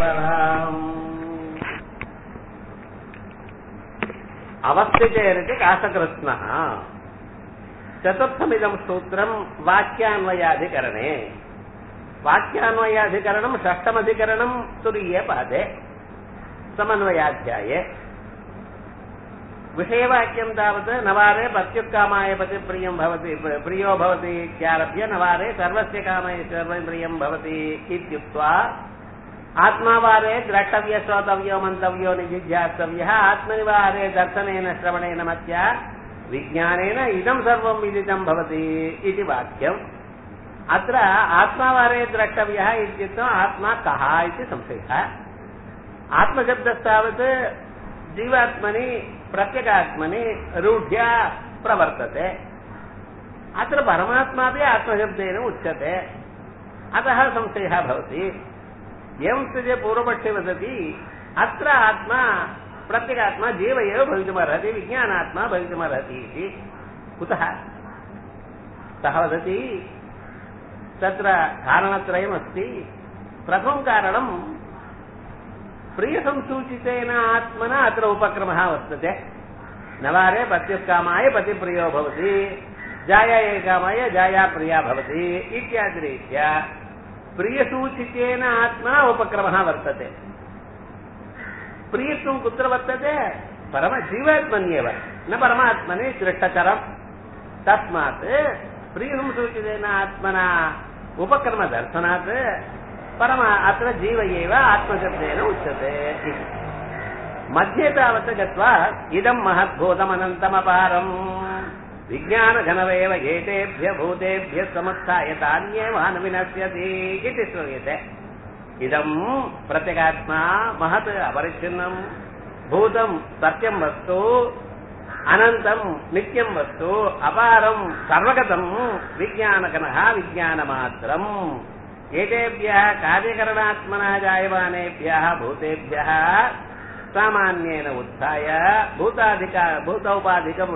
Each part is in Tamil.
பரம் அவஸ்திதேருக்கு காசகிருஷ்ணா चतुर्थमिदं सूत्रम् वाक्यान्वयाधिकरणे वाक्यान्वयाधिकरणम् षष्टमधिकरणम् तुरीये पादे समन्वयाध्याये विषयवाक्यं तावत् नवारे पत्युत्कामाय पतिप्रियं भवति प्रियो भवति इत्यारभ्य नवारे सर्वस्य कामाय सर्वं प्रियं भवति इत्युक्त्वा आत्मावारे द्रष्टव्य श्रोतव्यो मन्तव्यो निजिध्यास्तव्यः आत्मनिवारे दर्शनेन श्रवणेन मत्या विज्ञानेन इदं सर्वं विदितं भवति इति वाक्यम् अत्र आत्मावारे द्रष्टव्यः इत्युक्तम् आत्मा कः इति संशयः आत्मशब्दस्तावत् जीवात्मनि प्रत्यगात्मनि रूढ्या प्रवर्तते अत्र परमात्मापि आत्मशब्देन उच्यते अतः संशयः भवति एवं स्थिते पूर्वपक्षे वदति अत्र आत्मा प्रत्यगात्मा जीव एव भवितुमर्हति विज्ञानात्मा भवितुमर्हति इति कुतः सः वदति तत्र कारणत्रयमस्ति प्रथमं कारणं प्रियसंसूचितेन आत्मना अत्र उपक्रमः वर्तते नवारे पत्युत्कामाय पतिप्रियो भवति जायायै कामाय जाया प्रिया भवति इत्यादिरीत्या प्रियसूचितेन आत्मना उपक्रमः वर्तते प्रियत्वं कुत्र वर्तते परम जीवात्मन्येव न परमात्मनि दृष्टकरम् तस्मात् प्रियं सूचितेन आत्मना उपक्रमदर्शनात् परम अत्र जीव एव आत्मशब्देन उच्यते इति मध्ये तावत् गत्वा इदं महद्भूतमनन्तमपारम् विज्ञानघनमेव एतेभ्य भूतेभ्य समुत्थाय तान्येवान् विनश्यति इति श्रूयते इदं प्रत्यगात्मा महत् अपरिच्छिन्नं भूतं सत्यं वस्तु अनन्तं नित्यं वस्तु अपारं सर्वगतं विज्ञानगणः विज्ञानमात्रम् एतेभ्यः कार्यकरणात्मनः जायमानेभ्यः भूतेभ्यः सामान्येन उत्थाय भूताधिका भूतौपाधिकं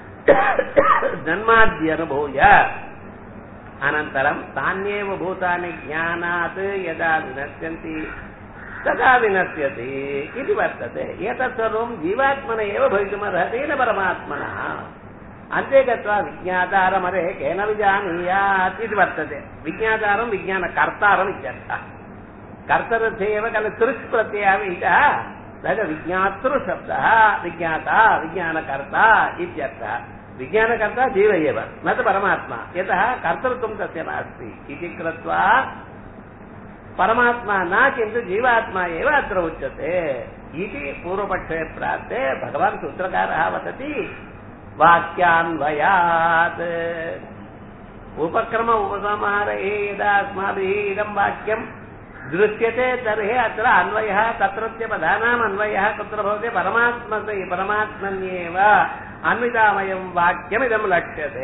जन्माद्यनुभूय अनन्तरं तान्येव भूतानि ज्ञानात् यदा विनश्यन्ति तदा विनश्यति इति वर्तते एतत् सर्वं जीवात्मन एव भवितुमर्हति न परमात्मनः अन्ते गत्वा विज्ञातारमरे केन विजानीयात् इति वर्तते विज्ञातारं विज्ञानकर्तारम् इत्यर्थः कर्तरथे एव खलु तृक् प्रत्ययः विहितः तद् विज्ञातृशब्दः विज्ञाता विज्ञानकर्ता इत्यर्थः विज्ञानकर्ता जीव एव न तु परमात्मा यतः कर्तृत्वं तस्य नास्ति इति कृत्वा परमात्मा न किन्तु जीवात्मा एव अत्र उच्यते इति पूर्वपक्षे प्राप्ते भगवान् सूत्रकारः वदति वाक्यान्वयात् उपक्रम उपसंहारे यदा अस्माभिः इदं वाक्यं दृश्यते तर्हि अत्र अन्वयः तत्रत्य पदानाम् अन्वयः कुत्र भवति परमात्मते परमात्मन्येव अन्वितामयं वाक्यमिदं लक्ष्यते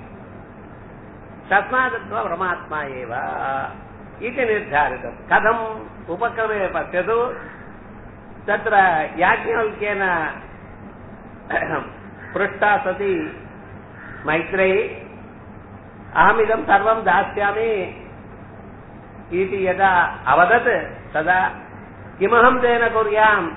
तस्मादत्वा परमात्मा एव इति निर्धारितम् कथम् उपक्रमे पश्यतु तत्र याज्ञवल्क्येन पृष्टा सति मैत्रेयी अहमिदं सर्वं दास्यामि इति यदा अवदत् तदा किमहं तेन कुर्याम्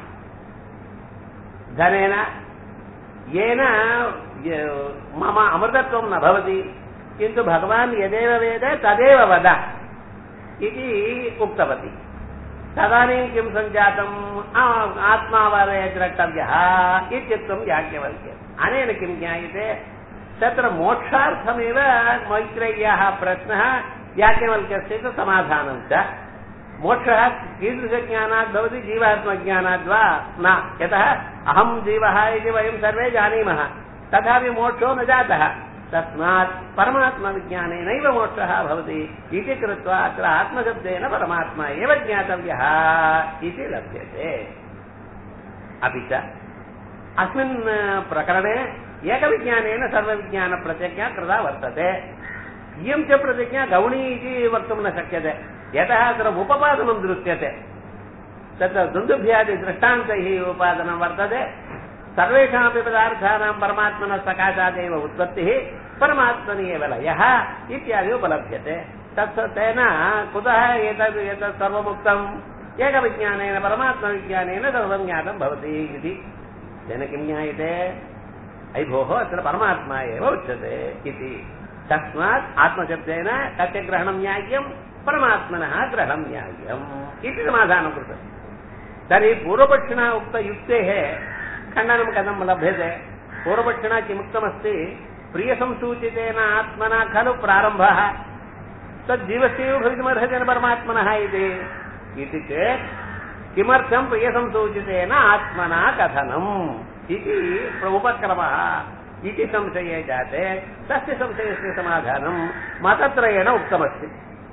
धनेन येन मम अमृतत्वं न भवति किन्तु भगवान् यदेव वेद तदेव वद इति उक्तवती तदानीं किं सञ्जातम् आत्मावरे द्रष्टव्यः इत्युक्तं याज्ञवल्क्यम् अनेन किं ज्ञायते तत्र मोक्षार्थमेव मैत्रेय्याः प्रश्नः याज्ञवल्क्यस्य च समाधानं च मोक्षः कीदृशज्ञानात् भवति जीवात्मज्ञानात् वा न यतः अहं जीवः इति वयं सर्वे जानीमः तथापि मोक्षो न जातः तस्मात् परमात्मविज्ञानेनैव मोक्षः भवति इति कृत्वा अत्र आत्मशब्देन परमात्मा एव ज्ञातव्यः इति लभ्यते अपि च अस्मिन् प्रकरणे एकविज्ञानेन सर्वविज्ञानप्रतिज्ञा कृता वर्तते इयं च प्रतिज्ञा गौणी इति वक्तुं न शक्यते यतः अत्र उपपादनं दृश्यते तत्र दुन्दुभ्यादि दृष्टान्तैः उपादनं वर्तते सर्वेषामपि पदार्थानां परमात्मनः सकाशादेव उत्पत्तिः परमात्मनि एव लयः इत्यादि उपलभ्यते तत् तेन कुतः एतद् एतत् सर्वमुक्तम् एकविज्ञानेन परमात्मविज्ञानेन सर्वं ज्ञातं भवति इति तेन किं ज्ञायते अयि भोः अत्र परमात्मा एव उच्यते इति तस्मात् आत्मशब्देन कस्य ग्रहणं न्याय्यं परमात्मनः ग्रहणं न्याय्यम् इति समाधानं कृतम् तर्हि पूर्वपक्षिणा उक्तयुक्तेः खण्डनं कथं लभ्यते पूर्वपक्षिणा किमुक्तमस्ति प्रियसंसूचितेन आत्मना खलु प्रारम्भः तज्जीवस्यैव भवितुमर्हति न परमात्मनः इति इति चेत् किमर्थं प्रियसंसूचितेन आत्मना कथनम् इति उपक्रमः इति संशये जाते तस्य संशयस्य समाधानं मतत्रयेण उक्तमस्ति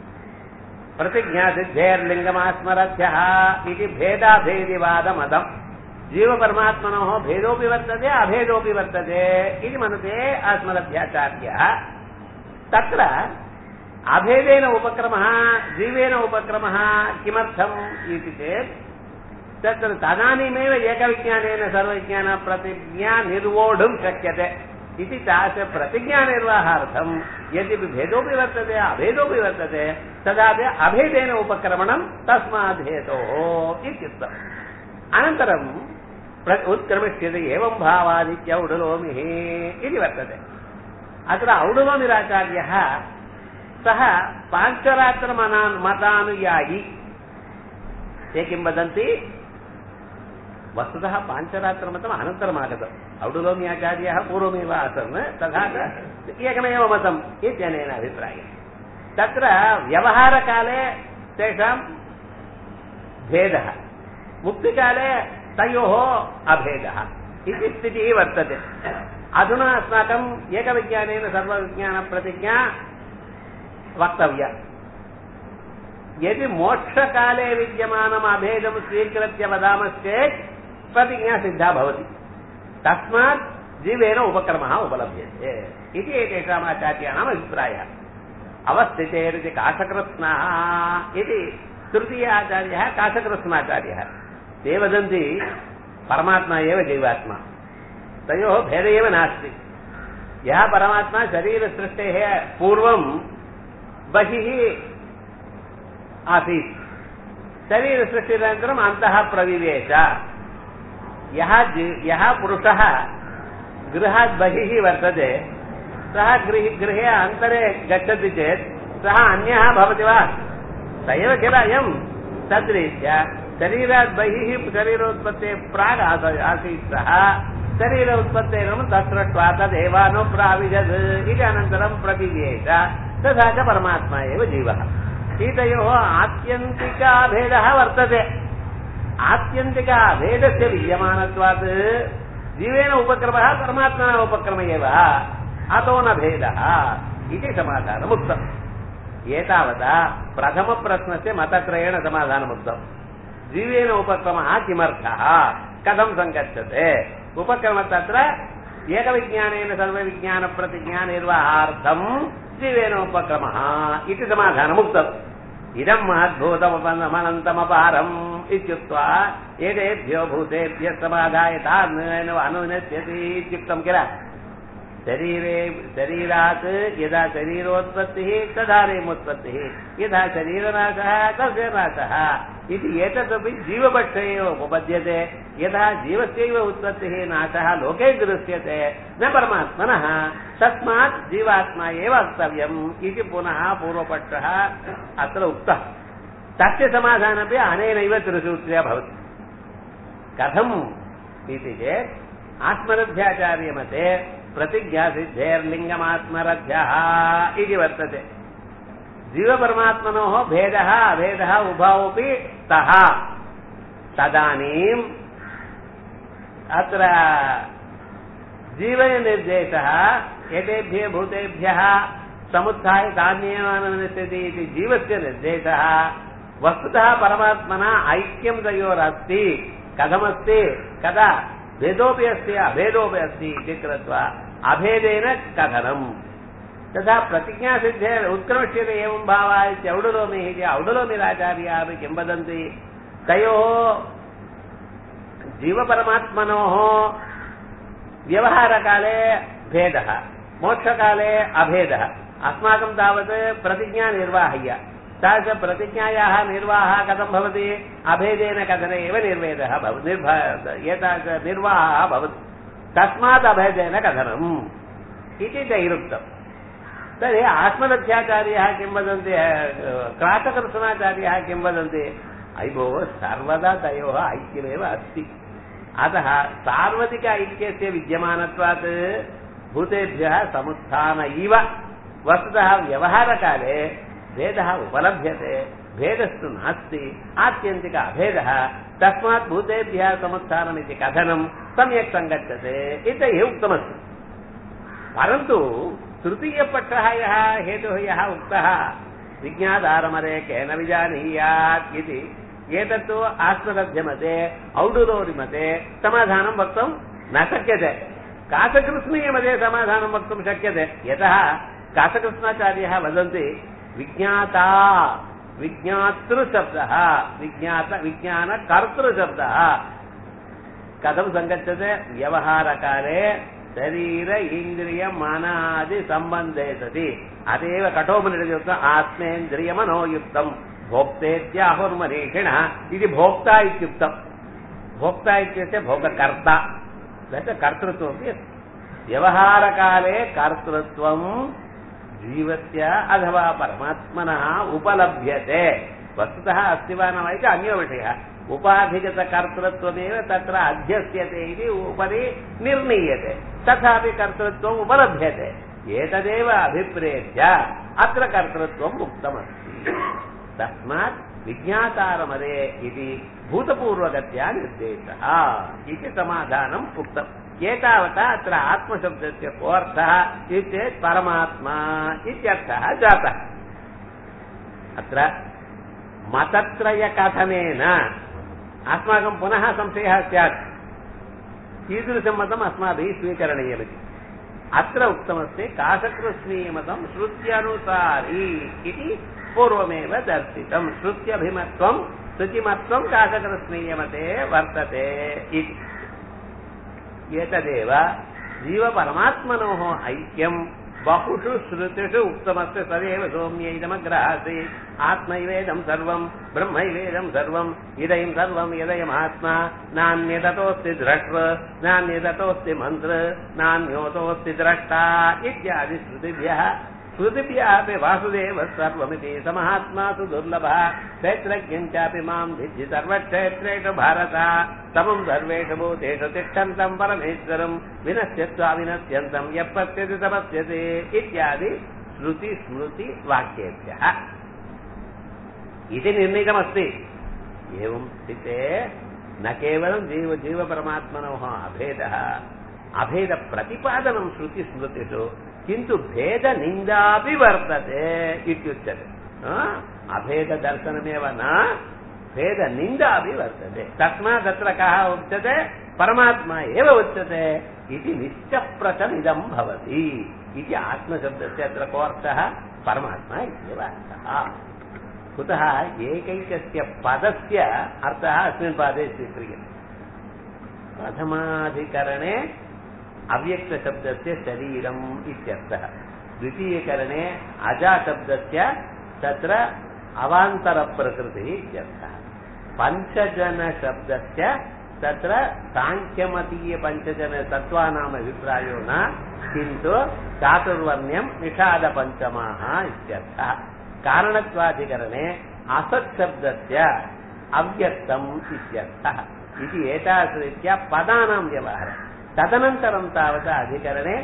प्रतिज्ञासिद्धेर्लिङ्गमास्मरथ्यः इति भेदाभेदिवादमतम् जीवपरमात्मनोः भेदोऽपि वर्तते अभेदोऽपि वर्तते इति मनुते अस्मदभ्याचार्यः तत्र अभेदेन उपक्रमः जीवेन उपक्रमः किमर्थम् इति चेत् तत्र तदानीमेव एकविज्ञानेन सर्वविज्ञानप्रतिज्ञा निर्वोढुं शक्यते इति तादृश प्रतिज्ञानिर्वाहार्थं यद्यपि भेदोऽपि वर्तते अभेदोऽपि वर्तते तदापि अभेदेन उपक्रमणं तस्मात् हेतोः इत्युक्तम् अनन्तरं उत्क्रमिष्यते एवं भावादित्य औडुलोमिः इति वर्तते अत्र औडुलोमिराचार्यः सः पाञ्चरात्रमना मतानुयायी ते किं वदन्ति वस्तुतः पाञ्चरात्रमतम् अनन्तरम् आगतम् औडुलोम्याचार्याः पूर्वमेव आसन् तथा च एकमेव मतम् इत्यनेन अभिप्रायः तत्र व्यवहारकाले तेषां भेदः मुक्तिकाले तयोः अभेदः इति स्थितिः वर्तते अधुना अस्माकम् एकविज्ञानेन सर्वविज्ञानप्रतिज्ञा वक्तव्या यदि मोक्षकाले विद्यमानम् अभेदं स्वीकृत्य वदामश्चेत् प्रतिज्ञा सिद्धा भवति तस्मात् जीवेन उपक्रमः उपलभ्यते इति एतेषाम् आचार्याणाम् अभिप्रायः अवस्थितेरिति काशकृत्स्नः इति तृतीय आचार्यः काशकृत्स्नाचार्यः ते वदन्ति परमात्मा एव जीवात्मा तयोः भेद एव नास्ति यः परमात्मा शरीरसृष्टेः पूर्वं बहिः आसीत् शरीरसृष्टिरनन्तरम् अन्तः प्रविवेश यः यः पुरुषः गृहात् बहिः वर्तते सः गृह गृहे अन्तरे गच्छति चेत् सः अन्यः भवति वा स एव किल अयम् तद्रीत्या शरीरात् बहिः शरीरोत्पत्तेः प्राग् आसीत् सः शरीर उत्पत्तेरं तत्सृष्ट्वा तदेवानुप्राविजत् इति अनन्तरं प्रतिवेश तथा च परमात्मा एव जीवः एतयोः आत्यन्तिकाभेदः वर्तते आत्यन्तिक अभेदस्य विद्यमानत्वात् जीवेन उपक्रमः परमात्मना उपक्रम एव अतो न भेदः इति समाधानमुक्तम् एतावता प्रथमप्रश्नस्य मतत्रयेण समाधानमुक्तम् जीवेन उपक्रमः किमर्थः कथं सङ्गच्छते उपक्रम तत्र एकविज्ञानेन सर्वविज्ञानप्रतिज्ञा निर्वाहार्थम् जीवेन उपक्रमः इति समाधानमुक्तम् इदम् महद्भूतमनन्तमपारम् इत्युक्त्वा एतेभ्यो भूतेभ्यः समाधाय तान् अनुनश्यति इत्युक्तम् किल शरीरे शरीरात् यदा शरीरोत्पत्तिः तदानीमुत्पत्तिः यथा शरीरनाशः तस्य नाशः इति एतदपि जीवपक्षे एव उपपद्यते यथा जीवस्यैव उत्पत्तिः नाशः लोके दृश्यते न परमात्मनः तस्मात् जीवात्मा एव वक्तव्यम् इति पुनः पूर्वपक्षः अत्र उक्तः तस्य समाधानमपि अनेनैव त्रिसूत्र्या भवति कथम् इति चेत् आत्मरथ्याचार्यमते प्रतिज्ञासिद्धेर्लिङ्गमात्मरथ्यः इति वर्तते जीवपरमात्मनोः भेदः अभेदः उभयोऽपि स्तः तदानीम् अत्र जीवननिर्देशः एतेभ्यः भूतेभ्यः समुत्थाय तान्येवानुनिश्यति इति जीवस्य निर्देशः वस्तुतः परमात्मना ऐक्यं तयोरस्ति कथमस्ति कदा भेदोऽपि अस्ति अभेदोऽपि अस्ति इति कृत्वा अभेदेन कथनम् तथा प्रतिज्ञासिद्धे उत्क्रमिष्यते एवं भावः इति औडुलोमिः इति औडुलोमिराचार्याः अपि किं वदन्ति तयोः जीवपरमात्मनोः व्यवहारकाले भेदः मोक्षकाले अभेदः अस्माकं तावत् प्रतिज्ञा निर्वाह्य तादृश प्रतिज्ञायाः निर्वाहः कथं भवति अभेदेन कथन एव निर्वेदः भवति निर्भ एतादृश निर्वाहः भवति तस्मात् अभेदेन कथनम् इति तैरुक्तम् तर्हि आत्मरथ्याचार्यः किं वदन्ति क्रातकृष्णाचार्यः किं वदन्ति अयि भोः सर्वदा तयोः ऐक्यमेव अस्ति अतः सार्वधिक ऐक्यस्य विद्यमानत्वात् भूतेभ्यः समुत्थान इव वस्तुतः व्यवहारकाले भेदः उपलभ्यते भेदस्तु नास्ति आत्यन्तिक अभेदः तस्मात् भूतेभ्यः समुत्थानमिति कथनं सम्यक् सङ्गच्छते इति उक्तमस्ति परन्तु तृतीयपक्षः यः हेतुः यः उक्तः विज्ञातारमरे केन विजानीयात् इति एतत्तु आत्मलभ्यमते औडुरोरिमते समाधानं वक्तुं न शक्यते कासकृष्णीयमते समाधानं वक्तुं शक्यते यतः कासकृष्णाचार्यः वदन्ति विज्ञाता विज्ञातृशब्दः विज्ञात विज्ञानकर्तृशब्दः कथं सङ्गच्छते व्यवहारकाले शरीर इन्द्रिय मनादि सम्बन्धे सति अतएव कठोपनिषदुक्तम् आत्मेन्द्रियमनोयुक्तम् भोक्तेत्याहुर्मनीषिणः इति भोक्ता इत्युक्तम् भोक्ता इत्युक्ते भोगकर्ता तत् कर्तृत्वमपि अस्ति व्यवहारकाले कर्तृत्वं जीवस्य अथवा परमात्मनः उपलभ्यते वस्तुतः अस्ति वा न वा इति अन्यविषयः उपाधिगतकर्तृत्वमेव तत्र अध्यस्यते इति उपरि निर्णीयते तथापि कर्तृत्वम् उपलभ्यते एतदेव अभिप्रेत्य अत्र कर्तृत्वम् उक्तमस्ति तस्मात् विज्ञातारमरे इति भूतपूर्वगत्या निर्देशः इति समाधानम् उक्तम् एतावता अत्र आत्मशब्दस्य कोऽर्थः चेत् परमात्मा इत्यर्थः जातः अत्र मतत्रयकथनेन अस्माकं पुनः संशयः स्यात् कीदृशं मतम् अस्माभिः स्वीकरणीयमिति अत्र उक्तमस्ति काशकृष्णीयमतं श्रुत्यनुसारी इति पूर्वमेव दर्शितम् श्रुत्यभिमत्वम् शुचिमत्वम् काशकृष्णीयमते वर्तते इति एतदेव जीवपरमात्मनोः ऐक्यम् बहुषु श्रुतिषु उक्तमस्ति तदेव सौम्यैदमग्रहासि आत्मैवेदम् सर्वम् ब्रह्मैवेदम् सर्वम् इदयम् सर्वम् यदयमात्मा नान्यततोऽस्ति द्रष्टृ नान्यततोऽस्ति मन्त्र नान्योतोऽस्ति द्रष्टा इत्यादि श्रुतिभ्यः श्रुतिभ्यः अपि वासुदेव सर्वमिति समहात्मासु दुर्लभः क्षेत्रज्ञम् चापि माम् भिद्धि सर्वक्षेत्रेषु भारत समम् सर्वेषु भूतेषु तिष्ठन्तम् परमेश्वरम् विनश्यत्वा विनश्यन्तम् यः पश्यति तपस्यते इत्यादि श्रुति स्मृति वाक्येभ्यः इति निर्णीतमस्ति एवं स्थिते न केवलं जीव जीवपरमात्मनोः अभेदः अभेदप्रतिपादनं श्रुतिस्मृतिषु किन्तु भेदनिन्दापि वर्तते इत्युच्यते अभेददर्शनमेव न भेदनिन्दापि वर्तते तस्मात् तत्र कः उच्यते परमात्मा एव उच्यते इति निश्चप्रचमिदं भवति इति आत्मशब्दस्य अत्र कोऽर्थः परमात्मा इत्येव अर्थः कुतः एकैकस्य पदस्य अर्थः अस्मिन् पादे स्वीक्रियते प्रथमाधिकरणे अव्यक्तशब्दस्य शरीरम् इत्यर्थः द्वितीयकरणे अजाशब्दस्य तत्र अवान्तरप्रकृतिः इत्यर्थः पञ्चजनशब्दस्य तत्र साङ्ख्यमतीयपञ्चजनतत्त्वानाम् अभिप्रायो न किन्तु चातुर्वर्ण्यम् निषादपञ्चमाः इत्यर्थः कारणत्वाधिकरणे असत्शब्दस्य अव्यक्तम् इत्यर्थः इति एतादृशरीत्या पदानां व्यवहारः तदनन्तरं तावत् अधिकरणे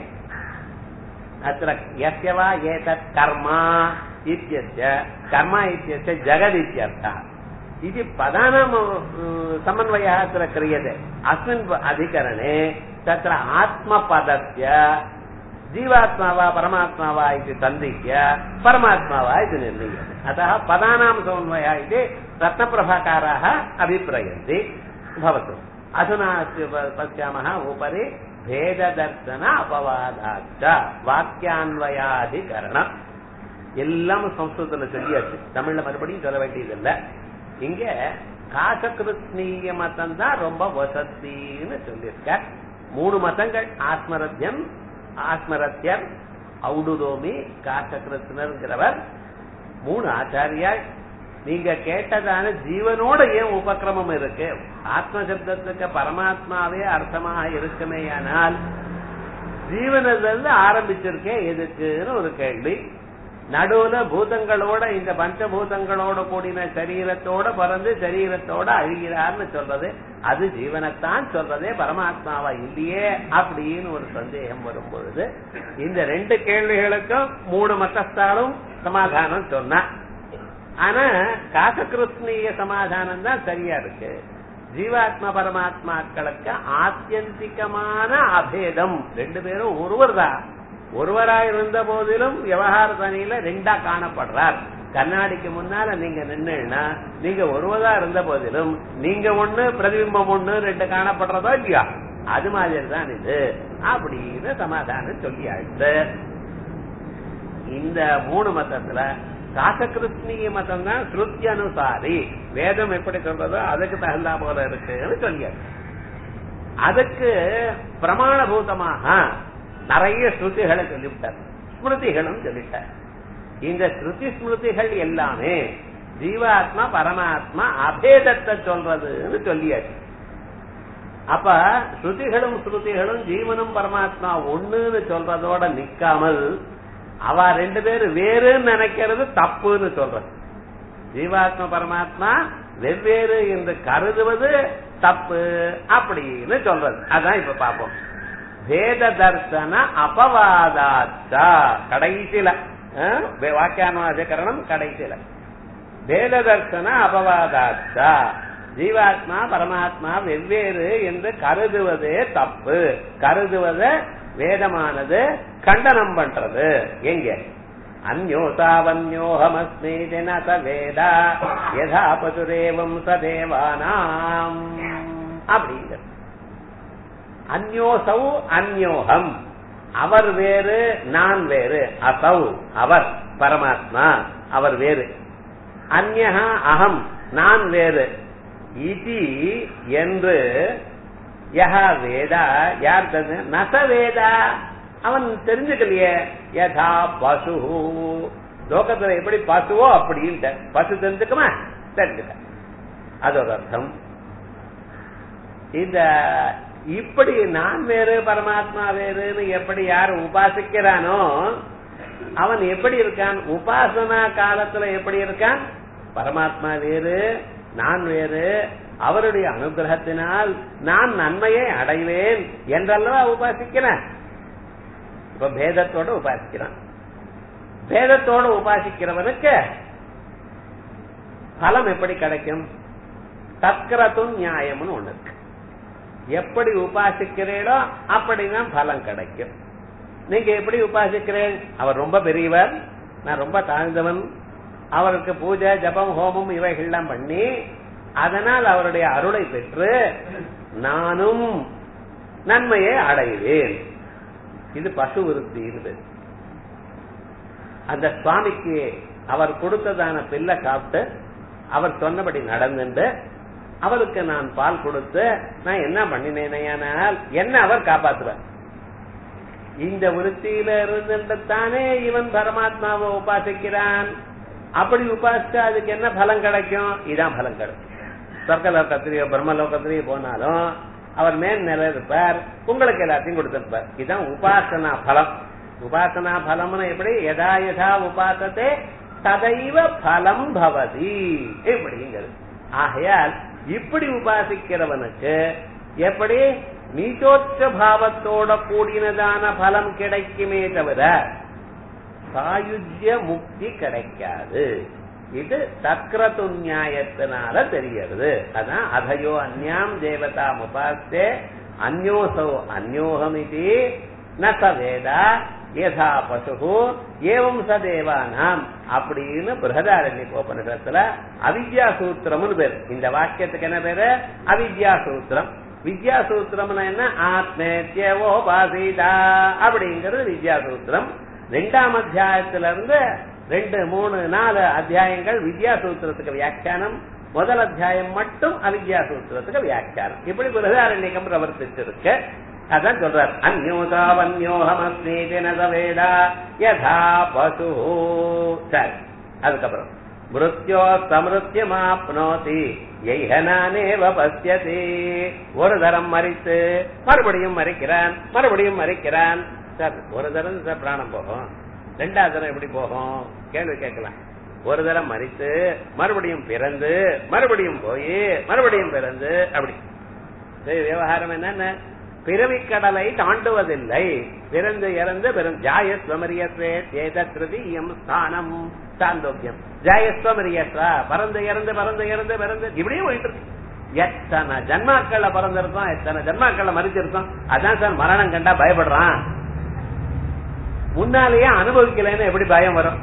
अत्र यस्य वा एतत् कर्म इत्यस्य कर्म इत्यस्य जगदित्यर्थः इति पदानां समन्वयः अत्र क्रियते अस्मिन् अधिकरणे तत्र आत्मपदस्य जीवात्मा वा परमात्मा वा इति सन्दिह्य परमात्मा वा इति निर्णीयते अतः पदानां समन्वयः इति रत्नप्रभाकाराः अभिप्रयन्ति भवतु अधुना अस्य पश्यामः उपरि भेददर्शन अपवादाच्च வாக்கியான்வயாதிகரணம் எல்லாம் சம்ஸ்கிருதத்துல சொல்லியாச்சு தமிழ்ல மறுபடியும் சொல்ல வேண்டியதில்லை இங்க காசகிருஷ்ணீய மதம் தான் ரொம்ப வசத்தின்னு சொல்லியிருக்க மூணு மதங்கள் ஆத்மரத்தியம் ஆத்மரத்தியர் ஔடுதோமி காசகிருஷ்ணர்ங்கிறவர் மூணு ஆச்சாரியாள் நீங்க கேட்டதான ஜீவனோட ஏன் உபக்கிரமம் இருக்கு ஆத்ம சப்தத்துக்கு பரமாத்மாவே அர்த்தமாக இருக்குமேயானால் ஜீவனிலிருந்து ஆரம்பிச்சிருக்கேன் எதுக்குன்னு ஒரு கேள்வி நடுவுல பூதங்களோட இந்த பஞ்சபூதங்களோட கூடின சரீரத்தோட பிறந்து சரீரத்தோட அழிகிறார்னு சொல்றது அது ஜீவனைத்தான் சொல்றதே பரமாத்மாவா இல்லையே அப்படின்னு ஒரு சந்தேகம் வரும் பொழுது இந்த ரெண்டு கேள்விகளுக்கும் மூணு மத்தஸ்தாலும் சமாதானம் சொன்னா ஆனா காசகிருஷ்ணீய சமாதானம் தான் சரியா இருக்கு ஜீவாத்மா பரமாத்மாக்களுக்கு ஆத்தியந்திகமான அபேதம் ரெண்டு பேரும் ஒருவர் தான் ஒருவராய் இருந்த போதிலும் விவகார தனியில ரெண்டா காணப்படுறார் கண்ணாடிக்கு முன்னால நீங்க நின்னுன்னா நீங்க ஒருவரா இருந்த போதிலும் நீங்க ஒண்ணு பிரதிபிம்பம் ஒண்ணு ரெண்டு காணப்படுறதோ இல்லையா அது மாதிரி தான் இது அப்படின்னு சமாதானம் சொல்லி ஆயிடுச்சு இந்த மூணு மதத்துல காசகிருஷ்ணிய மதம் தான் ஸ்ருத்தி அனுசாரி வேதம் எப்படி சொல்றதோ அதுக்கு தகுந்தா போல இருக்குன்னு சொல்லியாச்சு அதுக்கு பிரமாணபூதமாக நிறைய ஸ்ருதிகளை சொல்லிவிட்டார் ஸ்மிருதிகளும் சொல்லிட்டார் இந்த ஸ்ருதி ஸ்மிருதிகள் எல்லாமே ஜீவாத்மா பரமாத்மா அபேதத்தை சொல்றதுன்னு சொல்லியாச்சு அப்ப ஸ்ருதிகளும் ஸ்ருதிகளும் ஜீவனும் பரமாத்மா ஒண்ணுன்னு சொல்றதோட நிக்காமல் அவ ரெண்டு பேரும் வேறுன்னு நினைக்கிறது தப்புன்னு சொல்றது ஜீவாத்மா பரமாத்மா வெவ்வேறு என்று கருதுவது தப்பு அப்படின்னு சொல்றது அதான் இப்ப பாப்போம் வேத தர்சன அபவாதாச்சா கடைசியில வாக்கியானுவாதிகரணம் கடைசியில வேத தர்சன அபவாதாச்சா ஜீவாத்மா பரமாத்மா வெவ்வேறு என்று கருதுவதே தப்பு கருதுவத வேதமானது கண்டனம் பண்றது எங்க அந்யோசாவன்யோகமஸ்மி ஜனத வேதா யதா பசுரேவம் சதேவானாம் அப்படிங்கிறது அந்யோசௌ அந்யோகம் அவர் வேறு நான் வேறு அசௌ அவர் பரமாத்மா அவர் வேறு அந்யகா அகம் நான் வேறு இதி என்று யஹா வேதா யார் தெரிஞ்ச நச வேதா அவன் தெரிஞ்சுக்கலையே யதா பசு லோகத்துல எப்படி பசுவோ அப்படின்ட்டு பசு தெரிஞ்சுக்குமா தெரிஞ்சுக்க அது ஒரு அர்த்தம் இந்த இப்படி நான் வேறு பரமாத்மா வேறுன்னு எப்படி யார் உபாசிக்கிறானோ அவன் எப்படி இருக்கான் உபாசனா காலத்துல எப்படி இருக்கான் பரமாத்மா வேறு நான் வேறு அவருடைய அனுகிரகத்தினால் நான் நன்மையை அடைவேன் என்றல்லவா உபாசிக்கிறேன் இப்ப பேதத்தோட உபாசிக்கிறான் பேதத்தோட உபாசிக்கிறவனுக்கு பலம் எப்படி கிடைக்கும் தக்கரத்தும் நியாயம்னு ஒண்ணு இருக்கு எப்படி உபாசிக்கிறீரோ அப்படிதான் பலம் கிடைக்கும் நீங்க எப்படி உபாசிக்கிறேன் அவர் ரொம்ப பெரியவர் நான் ரொம்ப தாழ்ந்தவன் அவருக்கு பூஜை ஜபம் ஹோமம் இவைகள்லாம் பண்ணி அதனால் அவருடைய அருளை பெற்று நானும் நன்மையை அடைவேன் இது பசு விருத்தி அந்த சுவாமிக்கு அவர் கொடுத்ததான பிள்ளை சாப்பிட்டு அவர் சொன்னபடி நடந்துட்டு அவருக்கு நான் பால் கொடுத்து நான் என்ன பண்ணினேனையானால் என்ன அவர் காப்பாத்துவார் இந்த விருத்தியில இருந்துட்டு தானே இவன் பரமாத்மாவை உபாசிக்கிறான் அப்படி உபாசிச்சா அதுக்கு என்ன பலம் கிடைக்கும் இதான் பலம் கிடைக்கும் சொர்க்கலோகத்திலேயோ பிரம்மலோகத்திலேயோ போனாலும் அவர் மேல் நிலை இருப்பார் உங்களுக்கு எல்லாத்தையும் கொடுத்திருப்பார் இதுதான் உபாசனா பலம் உபாசனா பலம்னு எப்படி எதா யதா உபாசத்தே ததைவ பலம் பவதி இப்படிங்கிறது ஆகையால் இப்படி உபாசிக்கிறவனுக்கு எப்படி நீச்சோச்ச பாவத்தோட கூடினதான பலம் கிடைக்குமே தவிர சாயுஜ்ய முக்தி கிடைக்காது இது தக்ரது நியாயத்தினால தெரியறது அதான் அதயோ அந்யாம் தேவதா உபாசே அந்யோசோ அந்யோகம் இது ந வேதா யதா பசு ஏவம் சதேவானாம் அப்படின்னு பிரகதாரண்ய உபனிஷத்துல அவித்யா சூத்திரம்னு பேர் இந்த வாக்கியத்துக்கு என்ன பேரு அவித்யா சூத்திரம் வித்யா சூத்திரம்னா என்ன ஆத்மேத்யவோ பாசீதா அப்படிங்கிறது வித்யா சூத்திரம் ரெண்டாம் அத்தியாயத்துல இருந்து ரெண்டு மூணு நாலு அத்தியாயங்கள் வித்யா சூத்திரத்துக்கு வியாக்கியானம் முதல் அத்தியாயம் மட்டும் அவித்யா சூத்திரத்துக்கு வியாக்கியானம் இப்படி பிரதாரண்யகம் பிரவர்த்திச்சிருக்கு அதான் சொல்றார் அந்யோதாவன்யோகமஸ்மீதி நதவேதா யதா பசு சரி அதுக்கப்புறம் மிருத்யோ சமிருத்தியமாப்னோதி எய்ஹனானேவ பசியதி ஒரு தரம் மறித்து மறுபடியும் மறிக்கிறான் மறுபடியும் மறிக்கிறான் சார் ஒரு தரம் சார் பிராணம் போகும் ரெண்டாவது தரம் எப்படி போகும் கேள்வி கேட்கலாம் ஒரு தரம் மறித்து மறுபடியும் பிறந்து மறுபடியும் போய் மறுபடியும் பிறந்து அப்படி இது விவகாரம் என்னன்னு பிறவி கடலை தாண்டுவதில்லை பிறந்து இறந்து பிறந்து ஜாயஸ்வமரியஸ்வே ஏதத்ருதியம் ஸ்தானம் சாந்தோக்கியம் ஜாயஸ்வமரியஸ்வா பறந்து இறந்து பறந்து இறந்து பிறந்து இப்படியே போயிட்டு இருக்கு எத்தனை ஜன்மாக்கள்ல பிறந்திருக்கோம் எத்தனை ஜன்மாக்கள்ல மறிச்சிருக்கோம் அதான் சார் மரணம் கண்டா பயப்படுறான் முன்னாலேயே அனுபவிக்கலைன்னு எப்படி பயம் வரும்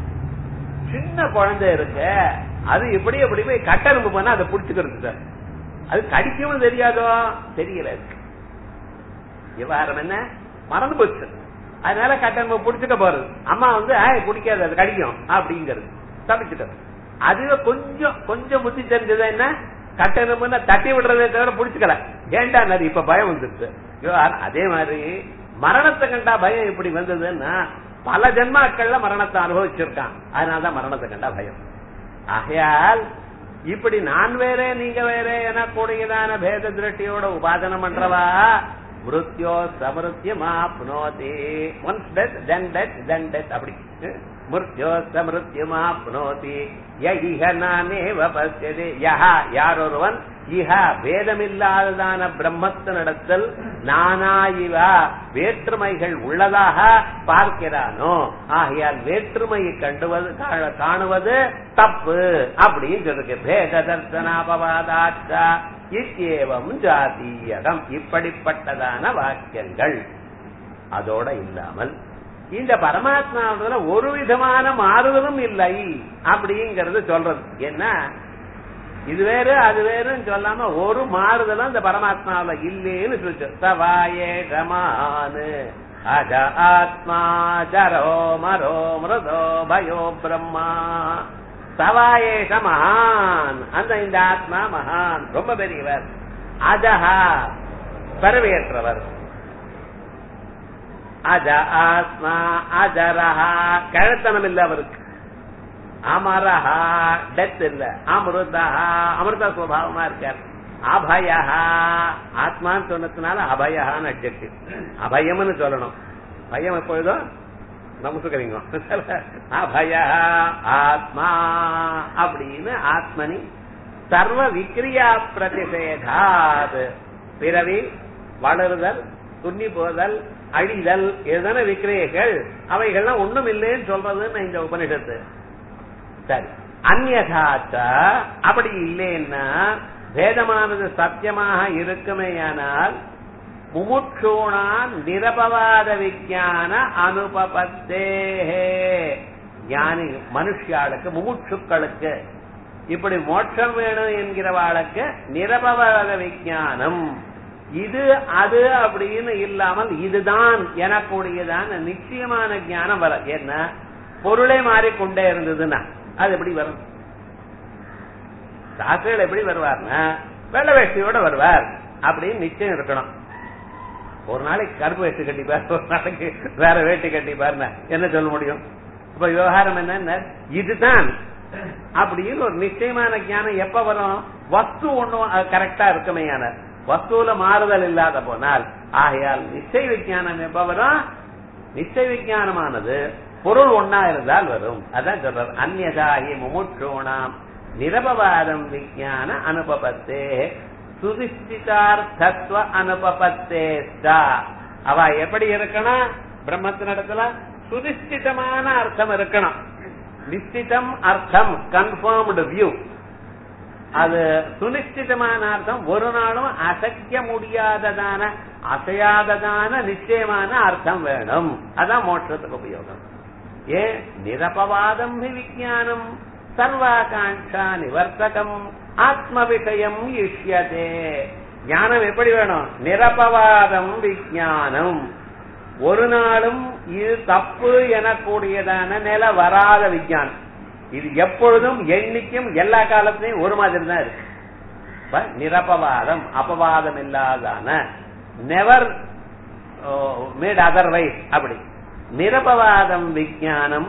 சின்ன குழந்தை இருக்கு அது இப்படி எப்படி போய் கட்டெலும்பு பண்ணா அதை புடிச்சுக்கிறது சார் அது கடிக்கவும் தெரியாதோ தெரியல இருக்கு விவகாரம் என்ன மறந்து போச்சு அதனால கட்டெலும்பு புடிச்சுக்க போறது அம்மா வந்து ஆய் பிடிக்காது அது கடிக்கும் அப்படிங்கிறது தப்பிச்சுட்டோம் அதுவே கொஞ்சம் கொஞ்சம் புத்தி தெரிஞ்சது என்ன கட்டெலும்புன்னா தட்டி விடுறதே தவிர புடிச்சுக்கல ஏண்டா அது இப்ப பயம் வந்துருச்சு விவகாரம் அதே மாதிரி மரணத்தை கண்டா பயம் எப்படி வந்ததுன்னா பல ஜென்மாக்கள்ல மரணத்தை அனுபவிச்சிருக்கான் அதனாலதான் மரணத்தை கண்டா பயம் ஆகையால் இப்படி நான் வேற நீங்க வேற என கூடியதான பேத திருஷ்டியோட உபாதனம் பண்றவா மிருத்யோ சமிருத்தியமாப்னோதி once death then death then death அப்படி மிருத்யோ சமிருத்தியமாப்னோதி யஹ நானேவ பசியதே யஹா யாரொருவன் இஹ வேதமில்லாததான பிரம்மத்தினிடத்தில் நானா இவா வேற்றுமைகள் உள்ளதாக பார்க்கிறானோ ஆகையால் வேற்றுமையை கண்டுவது கா- காணுவது தப்பு அப்படின்னு சொல்லிருக்கு பேத தர்சனாபவாதாச்சா இத்தியேவம் ஜாதீயகம் இப்படிப்பட்டதான வாக்கியங்கள் அதோட இல்லாமல் இந்த பரமாத்மாவுல ஒரு விதமான மாறுதலும் இல்லை அப்படிங்கறது சொல்றது என்ன இது வேறு அது வேறுன்னு சொல்லாம ஒரு மாறுதலும் இந்த பரமாத்மாவுல இல்லேன்னு சொல்லிச்சு சவாயே ரமானு அஜ ஆத்மா ஜரோ மரோ மிருதோ பயோ பிரம்மா சவாயேஷ மகான் அந்த இந்த ஆத்மா மகான் ரொம்ப பெரியவர் அஜஹா பரவேற்றவர் அஜ ஆத்மா அஜரஹா கழத்தனம் இல்ல அவருக்கு அமரஹா டெத் இல்ல அமிர்தஹா அமிர்த சுவாவமா இருக்கார் அபயஹா ஆத்மான்னு சொன்னதுனால அபயஹான்னு அட்ஜெக்டிவ் அபயம்னு சொல்லணும் பயம் எப்பொழுதும் நமசுக்கிறீங்க அபயா ஆத்மா அப்படின்னு ஆத்மனி சர்வ விக்ரியா பிரதிஷேதாத் பிறவி வளருதல் துண்ணி போதல் அழிதல் எதன விக்கிரியைகள் அவைகள்லாம் ஒண்ணும் இல்லைன்னு சொல்றதுன்னு இந்த உபனிஷத்து சரி அந்நதாச்ச அப்படி இல்லைன்னா வேதமானது சத்தியமாக இருக்குமேயானால் முமுட்சூணா நிரபவாத விஞ்ஞான அனுபபத்தே ஞானி மனுஷியாளுக்கு முமுட்சுக்களுக்கு இப்படி மோட்சம் வேணும் என்கிறவாளுக்கு நிரபவாத விஞ்ஞானம் இது அது அப்படின்னு இல்லாமல் இதுதான் எனக்கூடியதான நிச்சயமான ஞானம் வர என்ன பொருளே மாறிக்கொண்டே இருந்ததுன்னா அது எப்படி வரும் சாஸ்திரிகள் எப்படி வருவார்னா வெள்ள வேஷ்டியோட வருவார் அப்படின்னு நிச்சயம் இருக்கணும் ஒரு நாளைக்கு கருப்பு வேஷ்டி கட்டிப்பார் ஒரு நாளைக்கு வேற வேட்டி கட்டிப்பாருன்னா என்ன சொல்ல முடியும் இப்ப விவகாரம் என்ன இதுதான் அப்படின்னு ஒரு நிச்சயமான ஞானம் எப்ப வரும் வஸ்து ஒண்ணும் கரெக்டா இருக்குமையான வஸ்துல மாறுதல் இல்லாத போனால் ஆகையால் நிச்சய விஞ்ஞானம் எப்ப வரும் நிச்சய விஞ்ஞானமானது பொருள் ஒன்னா இருந்தால் வரும் அதான் சொல்றார் அந்நதாகி முமுட்சோணாம் நிரபவாதம் விஞ்ஞான அனுபவத்தே சுதிஷ்டிதார்த்தத்துவ அனுபவத்தே அவ எப்படி இருக்கணும் பிரம்மத்தினிடத்துல சுதிஷ்டிதமான அர்த்தம் இருக்கணும் நிச்சிதம் அர்த்தம் கன்ஃபார்ம்டு வியூ அது சுனிச்சிதமான அர்த்தம் ஒரு நாளும் அசைக்க முடியாததான அசையாததான நிச்சயமான அர்த்தம் வேணும் அதான் மோட்சத்துக்கு உபயோகம் ஏ நிரபவாதம் ஹி விஜயானம் சர்வாகாங்ஷா நிவர்த்தகம் ஆத்ம விஷயம் இஷ்யதே ஞானம் எப்படி வேணும் நிரபவாதம் விஜயானம் ஒரு நாளும் இது தப்பு எனக்கூடியதான நில வராத விஞ்ஞானம் இது எப்பொழுதும் எண்ணிக்கும் எல்லா காலத்திலையும் ஒரு மாதிரி தான் இருக்கு இப்ப நிரபவாதம் அபவாதம் இல்லாதான நெவர் மேட் அதர்வைஸ் அப்படி நிரபவாதம் விஞ்ஞானம்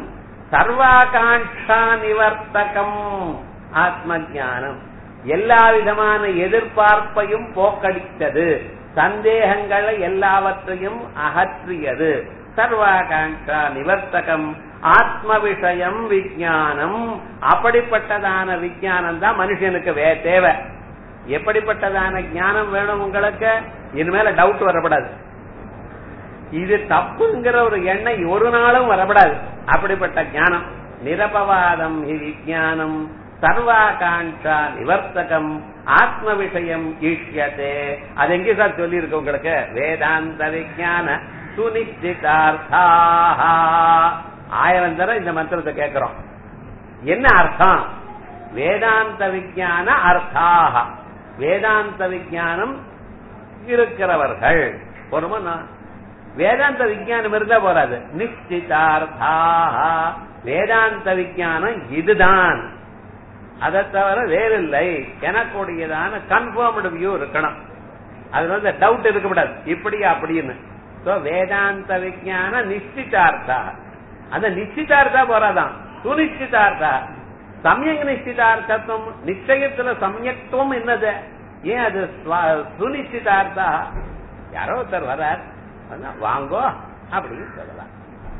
சர்வாகாங்ஷா நிவர்த்தகம் ஆத்ம ஞானம் எல்லா விதமான எதிர்பார்ப்பையும் போக்கடித்தது சந்தேகங்களை எல்லாவற்றையும் அகற்றியது சர்வாகாங்ஷா நிவர்த்தகம் ஆத்ம விஷயம் விஜயானம் அப்படிப்பட்டதான விஜயானம் தான் மனுஷனுக்கு வே தேவை எப்படிப்பட்டதான ஞானம் வேணும் உங்களுக்கு இனிமேல டவுட் வரப்படாது இது தப்புங்கிற ஒரு எண்ணம் ஒரு நாளும் வரப்படாது அப்படிப்பட்ட ஞானம் நிரபவாதம் ஹி விஜயானம் சர்வாகாங்ஷா நிவர்த்தகம் ஆத்ம விஷயம் ஈஷ்யத்தே அது எங்க சார் சொல்லி இருக்கு உங்களுக்கு வேதாந்த விஜயான சுனிச்சிதார்த்தா ஆயிரம் தரம் இந்த மந்திரத்தை கேட்கிறோம் என்ன அர்த்தம் வேதாந்த விஜயான அர்த்தாக வேதாந்த விஜயானம் இருக்கிறவர்கள் பொறுமா வேதாந்த விஜயானம் இருந்தா போறாது நிச்சிதார்த்தா வேதாந்த விஜயானம் இதுதான் அதை தவிர வேறில்லை எனக்கூடியதான கன்ஃபார்ம்டு வியூ இருக்கணும் அது வந்து டவுட் இருக்கக்கூடாது இப்படி அப்படின்னு சோ வேதாந்த விஜயான நிச்சிதார்த்தா அந்த நிச்சிதார்த்தா போறாதான் சுனிச்சிதார்த்தா சமயக் நிச்சிதார்த்தத்துவம் நிச்சயத்துல சமயத்துவம் என்னது ஏன் அது சுனிச்சிதார்த்தா யாரோ ஒருத்தர் வரார் வாங்கோ அப்படின்னு சொல்லலாம்